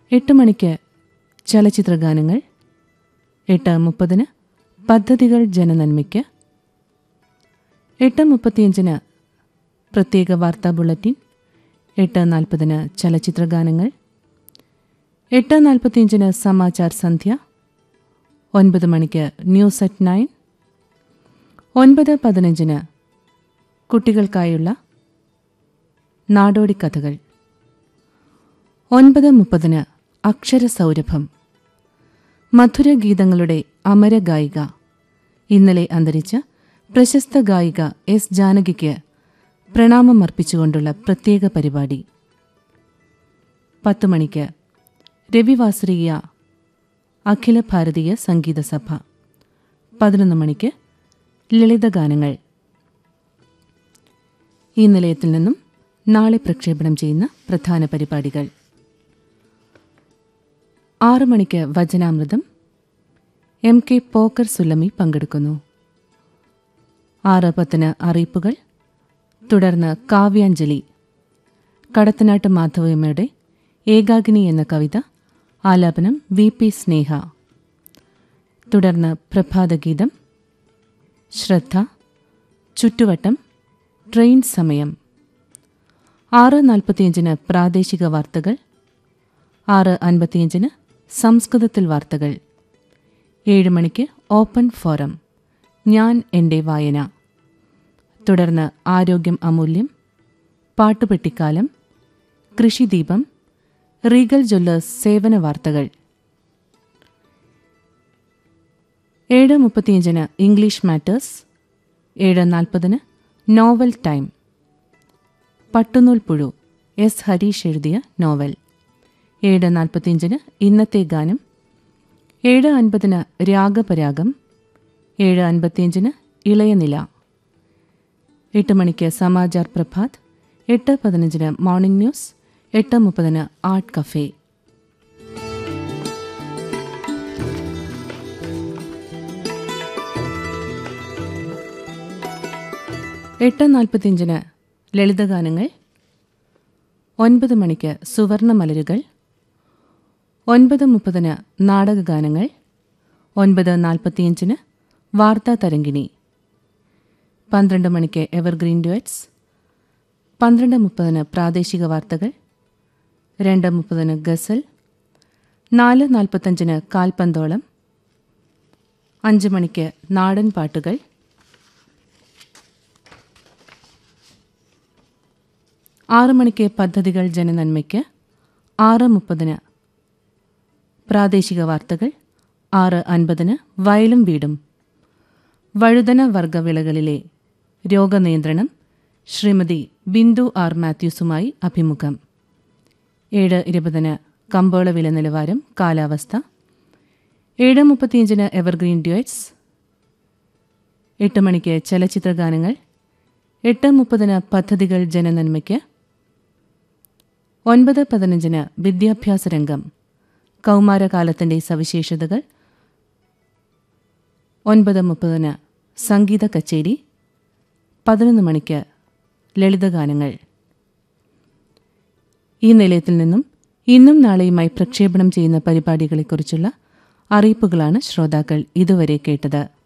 എട്ട് മണിക്ക് ചലച്ചിത്ര ഗാനങ്ങൾ എട്ട് മുപ്പതിന് പദ്ധതികൾ ജനനന്മയ്ക്ക് എട്ട് മുപ്പത്തിയഞ്ചിന് പ്രത്യേക വാർത്താ ബുള്ളറ്റിൻ എട്ട് നാൽപ്പതിന് ചലച്ചിത്ര ഗാനങ്ങൾ എട്ട് നാൽപ്പത്തിയഞ്ചിന് സമാചാർ സന്ധ്യ ഒൻപത് മണിക്ക് ന്യൂസ് അറ്റ് നയൻ ഒൻപത് പതിനഞ്ചിന് കുട്ടികൾക്കായുള്ള നാടോടി കഥകൾ ഒൻപത് മുപ്പതിന് അക്ഷരസൗരഭം മധുരഗീതങ്ങളുടെ അമരഗായിക ഇന്നലെ അന്തരിച്ച പ്രശസ്ത ഗായിക എസ് ജാനകിക്ക് പ്രണാമം അർപ്പിച്ചുകൊണ്ടുള്ള പ്രത്യേക പരിപാടി പത്ത് മണിക്ക് രവിവാസരീയ അഖില ഭാരതീയ സംഗീത സഭ പതിനൊന്ന് മണിക്ക് ലളിതഗാനങ്ങൾ ഈ നിലയത്തിൽ നിന്നും നാളെ പ്രക്ഷേപണം ചെയ്യുന്ന പ്രധാന പരിപാടികൾ ആറ് മണിക്ക് വചനാമൃതം എം കെ പോക്കർ സുല്ലമി പങ്കെടുക്കുന്നു ആറ് പത്തിന് അറിയിപ്പുകൾ തുടർന്ന് കാവ്യാഞ്ജലി കടത്തനാട്ട് മാധവമ്മയുടെ ഏകാഗ്നി എന്ന കവിത ആലാപനം വി പി സ്നേഹ തുടർന്ന് പ്രഭാതഗീതം ശ്രദ്ധ ചുറ്റുവട്ടം ട്രെയിൻ സമയം ആറ് നാൽപ്പത്തിയഞ്ചിന് പ്രാദേശിക വാർത്തകൾ ആറ് അൻപത്തിയഞ്ചിന് സംസ്കൃതത്തിൽ വാർത്തകൾ ഏഴ് മണിക്ക് ഓപ്പൺ ഫോറം ഞാൻ എൻ്റെ വായന തുടർന്ന് ആരോഗ്യം അമൂല്യം പാട്ടുപെട്ടിക്കാലം കൃഷിദീപം റീഗൽ ജ്വല്ലേഴ്സ് സേവന വാർത്തകൾ ഏഴ് മുപ്പത്തിയഞ്ചിന് ഇംഗ്ലീഷ് മാറ്റേഴ്സ് ഏഴ് നാൽപ്പതിന് നോവൽ ടൈം പട്ടുനൂൽ പുഴു എസ് ഹരീഷ് എഴുതിയ നോവൽ ഏഴ് നാൽപ്പത്തിയഞ്ചിന് ഇന്നത്തെ ഗാനം ഏഴ് അൻപതിന് രാഗപരാഗം ഏഴ് അൻപത്തിയഞ്ചിന് ഇളയനില എട്ട് മണിക്ക് സമാചാർ പ്രഭാത് എട്ട് പതിനഞ്ചിന് മോർണിംഗ് ന്യൂസ് എട്ട് മുപ്പതിന് ആർട്ട് കഫേ എട്ട് നാൽപ്പത്തിയഞ്ചിന് ലളിതഗാനങ്ങൾ ഒൻപത് മണിക്ക് സുവർണ മലരുകൾ ഒൻപത് മുപ്പതിന് നാടകഗാനങ്ങൾ ഒൻപത് നാൽപ്പത്തിയഞ്ചിന് വാർത്താ തരംഗിണി പന്ത്രണ്ട് മണിക്ക് എവർഗ്രീൻ ഡുവറ്റ്സ് പന്ത്രണ്ട് മുപ്പതിന് പ്രാദേശിക വാർത്തകൾ രണ്ട് മുപ്പതിന് ഗസൽ നാല് നാൽപ്പത്തഞ്ചിന് കാൽപന്തോളം അഞ്ച് മണിക്ക് നാടൻ പാട്ടുകൾ ആറ് മണിക്ക് പദ്ധതികൾ ജനനന്മയ്ക്ക് ആറ് മുപ്പതിന് പ്രാദേശിക വാർത്തകൾ ആറ് അൻപതിന് വയലും വീടും വഴുതന വർഗവിളകളിലെ രോഗനിയന്ത്രണം ശ്രീമതി ബിന്ദു ആർ മാത്യൂസുമായി അഭിമുഖം ഏഴ് ഇരുപതിന് കമ്പോള വില നിലവാരം കാലാവസ്ഥ ഏഴ് മുപ്പത്തിയഞ്ചിന് എവർഗ്രീൻ ഡ്യുവറ്റ്സ് എട്ട് മണിക്ക് ചലച്ചിത്ര ഗാനങ്ങൾ എട്ട് മുപ്പതിന് പദ്ധതികൾ ജനനന്മയ്ക്ക് ഒൻപത് പതിനഞ്ചിന് വിദ്യാഭ്യാസ രംഗം കൗമാരകാലത്തിന്റെ സവിശേഷതകൾ ഒൻപത് മുപ്പതിന് സംഗീത കച്ചേരി പതിനൊന്ന് മണിക്ക് ലളിതഗാനങ്ങൾ ഈ നിലയത്തിൽ നിന്നും ഇന്നും നാളെയുമായി പ്രക്ഷേപണം ചെയ്യുന്ന പരിപാടികളെക്കുറിച്ചുള്ള അറിയിപ്പുകളാണ് ശ്രോതാക്കൾ ഇതുവരെ കേട്ടത്